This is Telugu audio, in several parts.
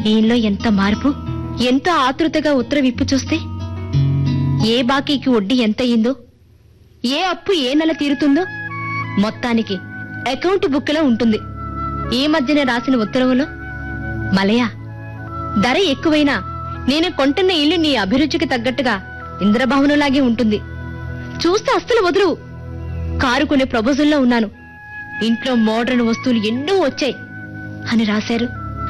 ఈయనలో ఎంత మార్పు ఎంత ఆతృతగా ఉత్తరం విప్పు చూస్తే ఏ బాకీకి వడ్డీ ఎంత అయిందో ఏ అప్పు ఏ నెల తీరుతుందో మొత్తానికి అకౌంట్ బుక్లో ఉంటుంది ఈ మధ్యన రాసిన ఉత్తరంలో మలయ ధర ఎక్కువైనా నేను కొంటున్న ఇల్లు నీ అభిరుచికి తగ్గట్టుగా ఇంద్రభవనంలాగే ఉంటుంది చూస్తే అస్సలు వదులు కారు కొనే ప్రపోజల్లో ఉన్నాను ఇంట్లో మోడర్న్ వస్తువులు ఎన్నో వచ్చాయి అని రాశారు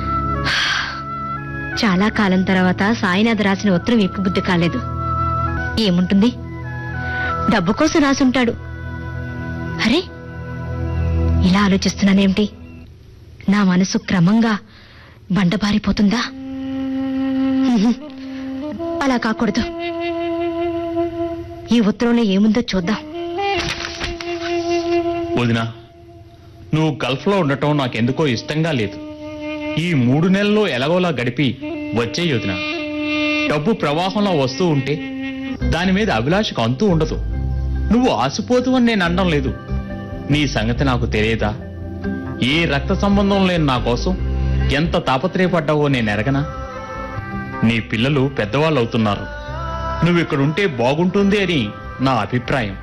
చాలా కాలం తర్వాత సాయినాథ్ రాసిన ఉత్తరం ఎక్కువ బుద్ధి కాలేదు ఏముంటుంది డబ్బు కోసం రాసుంటాడు అరే ఇలా ఆలోచిస్తున్నానేమిటి నా మనసు క్రమంగా బండబారిపోతుందా ఉహుం, అలా కాకూడదు ఈ ఉత్తరంలో ఏముందో చూద్దాం వదినా నువ్వు గల్ఫ్లో ఉండటం నాకెందుకో ఇష్టంగా లేదు ఈ మూడు నెలల్లో ఎలాగోలా గడిపి వచ్చే వదినా డబ్బు ప్రవాహంలో వస్తూ ఉంటే దాని మీద అభిలాషకు అంతూ ఉండదు నువ్వు ఆసిపోతూ అని నేను అనడం లేదు నీ సంగతి నాకు తెలియదా ఏ రక్త సంబంధం లేని నా కోసం ఎంత తాపత్రయపడ్డావో నేను ఎరగనా నీ పిల్లలు పెద్దవాళ్ళు అవుతున్నారు నువ్వు ఇక్కడుంటే బాగుంటుంది అని నా అభిప్రాయం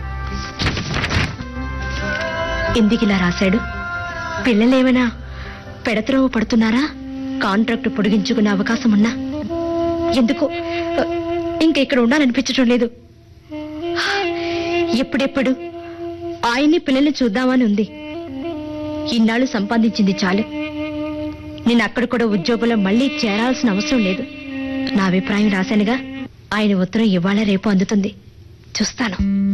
ఎందుకు ఇలా రాశాడు పిల్లలేమైనా పెడత్రోవ పడుతున్నారా కాంట్రాక్ట్ పొడిగించుకునే అవకాశం ఉన్నా ఎందుకు అ, ఇంక ఇక్కడ ఉండాలనిపించడం లేదు ఎప్పుడెప్పుడు ఆయన్ని పిల్లల్ని చూద్దామని ఉంది ఇన్నాళ్ళు సంపాదించింది చాలు నేను అక్కడ కూడా ఉద్యోగంలో మళ్ళీ చేరాల్సిన అవసరం లేదు నా అభిప్రాయం రాశానుగా ఆయన ఉత్తరం ఇవాళ రేపు అందుతుంది చూస్తాను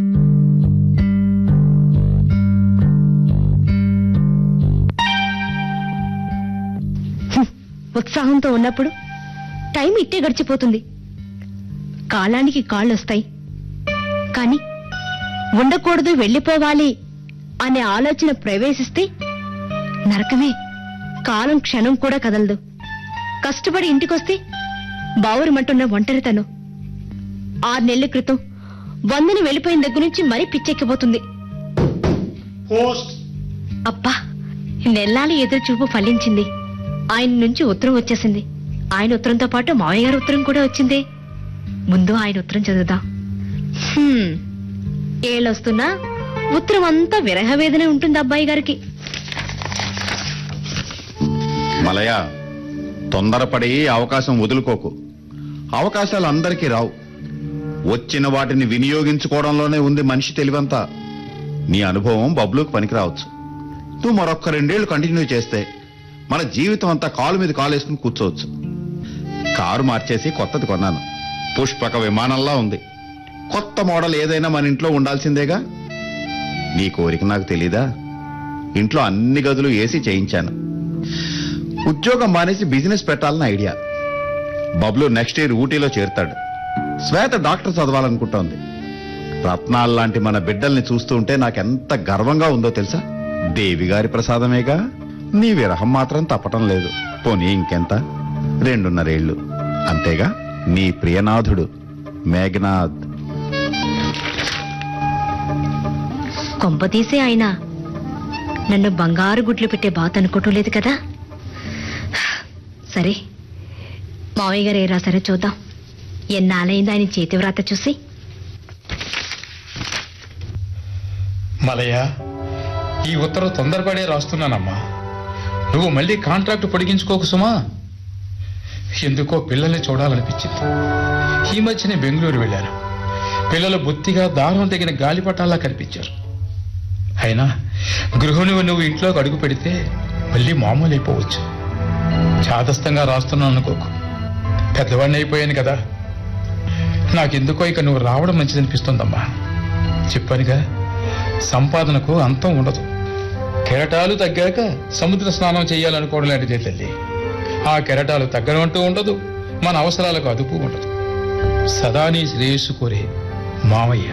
హ్మ్. ఉత్సాహంతో ఉన్నప్పుడు టైం ఇట్టే గడిచిపోతుంది కాలానికి కాళ్ళు వస్తాయి కానీ ఉండకూడదు వెళ్ళిపోవాలి అనే ఆలోచన ప్రవేశిస్తే నరకమే కాలం క్షణం కూడా కదలదు కష్టపడి ఇంటికొస్తే బావురమంటున్న ఒంటరితనం ఆరు నెలల క్రితం వందని వెళ్ళిపోయిన దగ్గర నుంచి మరీ పిచ్చెక్కిపోతుంది పోస్ట్ అబ్బా నెల్లాలి ఎదురు చూపు ఫలించింది ఆయన నుంచి ఉత్తరం వచ్చేసింది ఆయన ఉత్తరంతో పాటు మావయ్య గారి ఉత్తరం కూడా వచ్చింది ముందు ఆయన ఉత్తరం చదువుదాం హ్మ్. ఏళ్ళొస్తున్నా ఉత్తరం అంతా విరహ వేదన ఉంటుంది అబ్బాయి గారికి మలయ తొందరపడి అవకాశం వదులుకోకు అవకాశాలు అందరికీ రావు వచ్చిన వాటిని వినియోగించుకోవడంలోనే ఉంది మనిషి తెలివంతా నీ అనుభవం బబ్లుకు పనికి రావచ్చు నువ్వు మరొక్క రెండేళ్లు కంటిన్యూ చేస్తే మన జీవితం అంతా కాలు మీద కాలు వేసుకుని కూర్చోవచ్చు కారు మార్చేసి కొత్తది కొన్నాను పుష్పక విమానంలా ఉంది కొత్త మోడల్ ఏదైనా మన ఇంట్లో ఉండాల్సిందేగా నీ కోరిక నాకు తెలీదా ఇంట్లో అన్ని గదులు ఏసీ చేయించాను ఉద్యోగం మానేసి బిజినెస్ పెట్టాలని ఐడియా బబ్లు నెక్స్ట్ ఇయర్ ఊటీలో చేరుతాడు శ్వేత డాక్టర్ చదవాలనుకుంటోంది రత్నాలు లాంటి మన బిడ్డల్ని చూస్తూ ఉంటే నాకెంత గర్వంగా ఉందో తెలుసా దేవి గారి ప్రసాదమేగా నీ విరహం మాత్రం తప్పటం లేదు పోనీ ఇంకెంత రెండున్నరేళ్లు అంతేగా నీ ప్రియనాథుడు మేఘనాథ్ కొంపతీసే ఆయన నన్ను బంగారు గుడ్లు పెట్టే బాత అనుకోవటం లేదు కదా సరే మావయ్య గారు ఏ రాశారో చూద్దాం ఎన్నాళ్ళైంది ఆయన చేతి వ్రాత చూసి మలయ ఈ ఉత్తరం తొందరపడే రాస్తున్నానమ్మా నువ్వు మళ్ళీ కాంట్రాక్ట్ పొడిగించుకోకు సుమా ఎందుకో పిల్లల్ని చూడాలనిపించింది ఈ మధ్యనే బెంగళూరు వెళ్ళాను పిల్లలు బొత్తిగా దారం తగిన గాలిపటాల్లా కనిపించారు అయినా గృహిణివి నువ్వు ఇంట్లోకి అడుగు పెడితే మళ్ళీ మామూలు అయిపోవచ్చు చాదస్తంగా రాస్తున్నాను అనుకోకు పెద్దవాడిని అయిపోయాను కదా నాకెందుకో ఇక నువ్వు రావడం మంచిదనిపిస్తుందమ్మా చెప్పానుగా సంపాదనకు అంతం ఉండదు కెరటాలు తగ్గాక సముద్ర స్నానం చేయాలనుకోవడం లాంటిదే తల్లి ఆ కెరటాలు తగ్గనంటూ ఉండదు మన అవసరాలకు అదుపు ఉండదు సదా నీ శ్రేయస్సు కోరే మామయ్య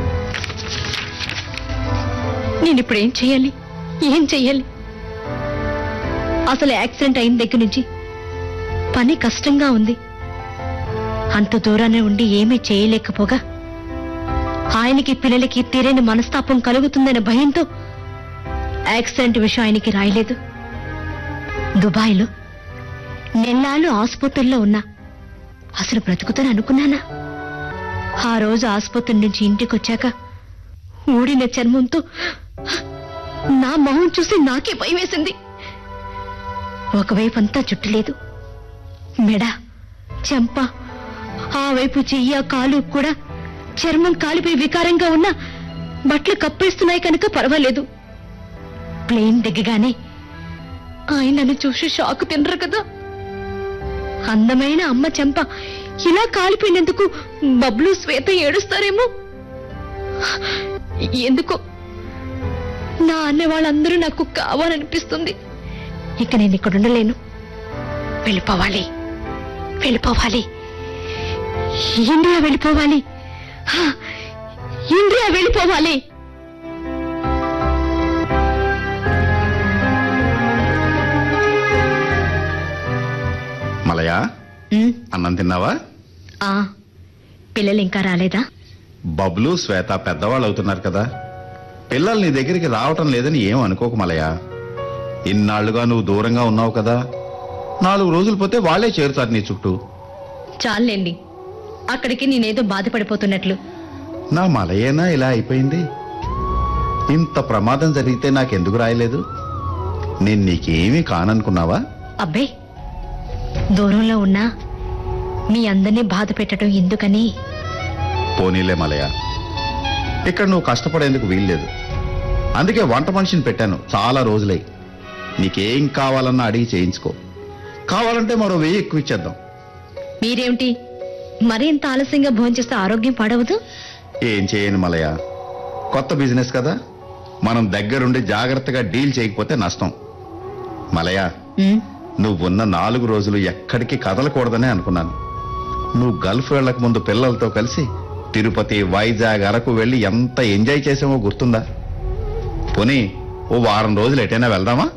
నేను ఇప్పుడు ఏం చెయ్యాలి ఏం చెయ్యాలి అసలు యాక్సిడెంట్ అయిన దగ్గర నుంచి పని కష్టంగా ఉంది అంత దూరానే ఉండి ఏమీ చేయలేకపోగా ఆయనకి పిల్లలకి తీరని మనస్తాపం కలుగుతుందనే భయంతో యాక్సిడెంట్ విషయం ఆయనకి రాయలేదు దుబాయ్లో నెల్లాళ్ళు ఆసుపత్రుల్లో ఉన్నా అసలు బ్రతుకుతాను అనుకున్నానా ఆ రోజు ఆసుపత్రి నుంచి ఇంటికి వచ్చాక ఊడిన చర్మంతో నా మొహం చూసి నాకే భయం వేసింది ఒకవైపు అంతా చుట్టు లేదు మెడ చెంప ఆ వైపు చెయ్య కాలు కూడా చర్మం కాలిపోయి వికారంగా ఉన్న బట్టలు కప్పేస్తున్నాయి కనుక పర్వాలేదు ప్లేన్ దిగగానే ఆయన నన్ను చూసి షాక్ తినరు కదా అందమైన అమ్మ చెంప ఇలా కాలిపోయినందుకు బబ్లు శ్వేత ఏడుస్తారేమో ఎందుకో నా అన్న వాళ్ళందరూ నాకు కావాలనిపిస్తుంది ఇక నేను ఇక్కడ ఉండలేను వెళ్ళిపోవాలి వెళ్ళిపోవాలి ఇండియా వెళ్ళిపోవాలి హా, ఇండియా వెళ్ళిపోవాలి మలయా ఉమ్, అన్నం తిన్నావా ఆ పిల్లలు ఇంకా రాలేదా బబ్లు శ్వేత పెద్దవాళ్ళు అవుతున్నారు కదా పిల్లలు నీ దగ్గరికి రావటం లేదని ఏం అనుకోకు మలయా ఇన్నాళ్లుగా నువ్వు దూరంగా ఉన్నావు కదా నాలుగు రోజులు పోతే వాళ్ళే చేరుతారు నీ చుట్టూ చాలండి అక్కడికి నేనేదో బాధపడిపోతున్నట్లు నా మలయేనా ఇలా అయిపోయింది ఇంత ప్రమాదం జరిగితే నాకెందుకు రాయలేదు నేను నీకేమీ కాననుకున్నావా అబ్బే దూరంలో ఉన్నా మీ అందరినీ బాధ పెట్టడం ఎందుకని పోనీలే మలయ ఇక్కడ నువ్వు కష్టపడేందుకు వీల్లేదు అందుకే వంట మనిషిని పెట్టాను చాలా రోజులై నీకేం కావాలన్నా అడిగి చేయించుకో కావాలంటే మరో వెయ్యి ఎక్కువ ఇచ్చేద్దాం మీరేమిటి మరీ ఇంత ఆలస్యంగా భోంచేస్తే ఆరోగ్యం పాడవదు ఏం చేయను మలయ కొత్త బిజినెస్ కదా మనం దగ్గరుండి జాగ్రత్తగా డీల్ చేయకపోతే నష్టం మలయ ఉమ్, నువ్వున్న నాలుగు రోజులు ఎక్కడికి కదలకూడదనే అనుకున్నాను నువ్వు గల్ఫ్ వెళ్ళక ముందు పిల్లలతో కలిసి తిరుపతి వైజాగ్ అరకు వెళ్ళి ఎంత ఎంజాయ్ చేసామో గుర్తుందా పోనీ ఓ వారం రోజులు ఎటైనా వెళ్దామా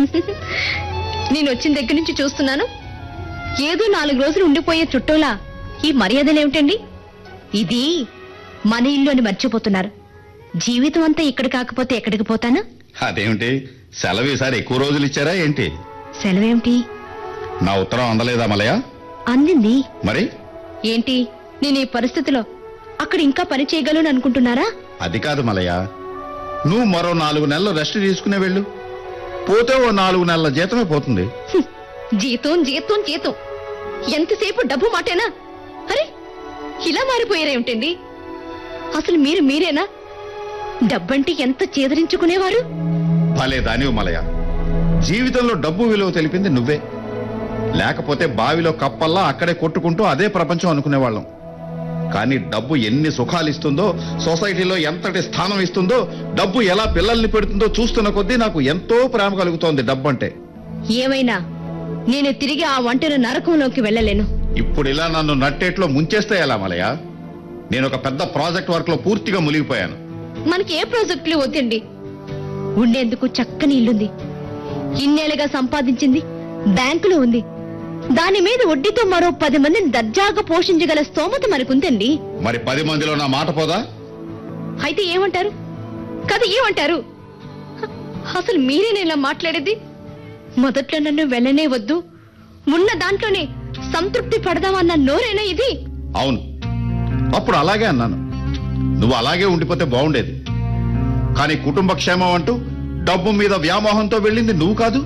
నేను వచ్చిన దగ్గర నుంచి చూస్తున్నాను ఏదో నాలుగు రోజులు ఉండిపోయే చుట్టూలా ఈ మర్యాదలేమిటండి ఇది మన ఇల్లు అని మర్చిపోతున్నారు జీవితం అంతా ఇక్కడ కాకపోతే ఎక్కడికి పోతాను అదేమిటి సెలవు ఈసారి ఎక్కువ రోజులు ఇచ్చారా ఏంటి సెలవేమిటి నా ఉత్తరం అందలేదా మలయ అందింది మరి ఏంటి నేను ఈ పరిస్థితిలో అక్కడ ఇంకా పని చేయగలను అనుకుంటున్నారా అది కాదు మలయ నువ్వు మరో నాలుగు నెలలు రెస్ట్ తీసుకునే వెళ్ళు పోతే ఓ నాలుగు నెలల జీతమే పోతుంది హ్మ్. జీతం జీతం జీతం ఎంతసేపు డబ్బు మాటేనా అరే ఇలా మారిపోయారేమిటండి అసలు మీరు మీరేనా డబ్బంటే ఎంత చేదరించుకునేవారు భలే దానివి మలయ జీవితంలో డబ్బు విలువ తెలిపింది నువ్వే లేకపోతే బావిలో కప్పల్లా అక్కడే కొట్టుకుంటూ అదే ప్రపంచం అనుకునేవాళ్ళం కానీ డబ్బు ఎన్ని సుఖాలు ఇస్తుందో సొసైటీలో ఎంతటి స్థానం ఇస్తుందో డబ్బు ఎలా పిల్లల్ని పెడుతుందో చూస్తున్న కొద్దీ నాకు ఎంతో ప్రేమ కలుగుతోంది డబ్బు అంటే ఏమైనా నేను తిరిగి ఆ ఒంటరి నరకంలోకి వెళ్ళలేను ఇప్పుడు ఇలా నన్ను నట్టేట్లో ముంచేస్తే ఎలా మలయ నేను ఒక పెద్ద ప్రాజెక్ట్ వర్క్ లో పూర్తిగా మునిగిపోయాను మనకి ఏ ప్రాజెక్టులు వద్దండి ఉండేందుకు చక్కని ఇల్లుంది ఇన్నేళ్ళగా సంపాదించింది బ్యాంకులో ఉంది దాని మీద వడ్డీతో మరో పది మందిని దర్జాగా పోషించగల స్తోమత మనకుందండి మరి పది మందిలో నా మాట పోదా అయితే ఏమంటారు కదా ఏమంటారు హ, అసలు మీరేనా ఇలా మాట్లాడేది మొదట్లో నన్ను వెళ్ళనే వద్దు ఉన్న దాంట్లోనే సంతృప్తి పడదామన్న నోరేనా ఇది అవును అప్పుడు అలాగే అన్నాను నువ్వు అలాగే ఉండిపోతే బాగుండేది కానీ కుటుంబ క్షేమం అంటూ డబ్బు మీద వ్యామోహంతో వెళ్ళింది నువ్వు కాదు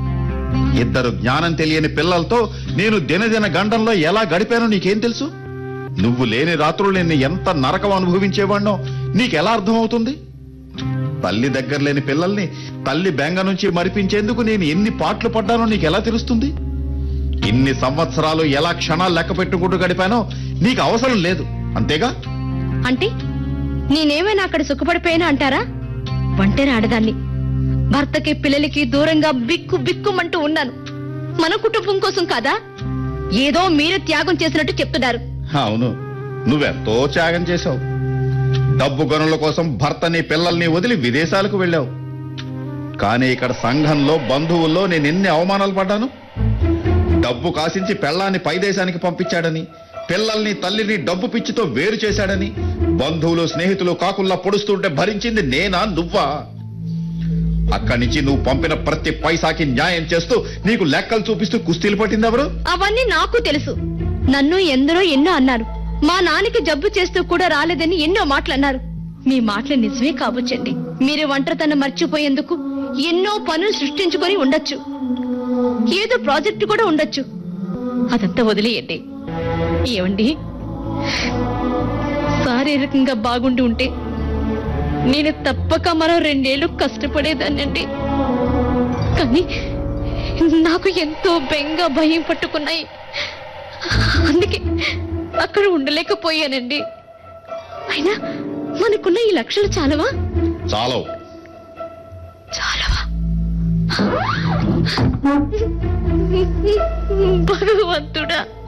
ఇద్దరు జ్ఞానం తెలియని పిల్లలతో నేను దినదిన గండంలో ఎలా గడిపానో నీకేం తెలుసు నువ్వు లేని రాత్రులు నేను ఎంత నరకం అనుభవించేవాణ్ణో నీకెలా అర్థమవుతుంది తల్లి దగ్గర లేని పిల్లల్ని తల్లి బెంగ నుంచి మరిపించేందుకు నేను ఎన్ని పాటలు పడ్డానో నీకెలా తెలుస్తుంది ఇన్ని సంవత్సరాలు ఎలా క్షణాలు లెక్క పెట్టుకుంటూ గడిపానో నీకు అవసరం లేదు అంతేగా అంటే నేనేమైనా అక్కడ సుఖపడిపోయినా అంటారా ఒంటరి ఆడదాన్ని భర్తకి పిల్లలకి దూరంగా బిక్కు బిక్కుమంటూ ఉన్నాను మన కుటుంబం కోసం కాదా ఏదో మీరు త్యాగం చేసినట్టు చెప్తున్నారు అవును నువ్వెంతో త్యాగం చేశావు డబ్బు గనుల కోసం భర్తని పిల్లల్ని వదిలి విదేశాలకు వెళ్ళావు కానీ ఇక్కడ సంఘంలో బంధువుల్లో నేను ఎన్ని అవమానాలు పడ్డాను డబ్బు కాసించి పెళ్ళాన్ని పై దేశానికి పంపించాడని పిల్లల్ని తల్లిని డబ్బు పిచ్చితో వేరు చేశాడని బంధువులు స్నేహితులు కాకుల్లా పొడుస్తుంటే భరించింది నేనా నువ్వా అక్కడి నుంచి నువ్వు పంపిన ప్రతి పైసాకి న్యాయం చేస్తూ నీకు లెక్కలు చూపిస్తూ కుస్తీలు పట్టింది ఎవరు అవన్నీ నాకు తెలుసు నన్ను ఎందరో ఎన్నో అన్నారు మా నాన్నకి జబ్బు చేస్తూ కూడా రాలేదని ఎన్నో మాటలు అన్నారు మీ మాటలు నిజమే కావచ్చండి మీరు ఒంటరితనం మర్చిపోయేందుకు ఎన్నో పనులు సృష్టించుకొని ఉండొచ్చు ఏదో ప్రాజెక్టు కూడా ఉండొచ్చు అదంతా వదిలేయండి ఏమండి శారీరకంగా బాగుండి ఉంటే నేను తప్పక మరో రెండేళ్లు కష్టపడేదాన్నండి కానీ నాకు ఎంతో బెంగ భయం పట్టుకున్నాయి అందుకే అక్కడ ఉండలేకపోయానండి అయినా మనకున్న ఈ లక్షలు చాలవా చాలవు చాలవా భగవంతుడా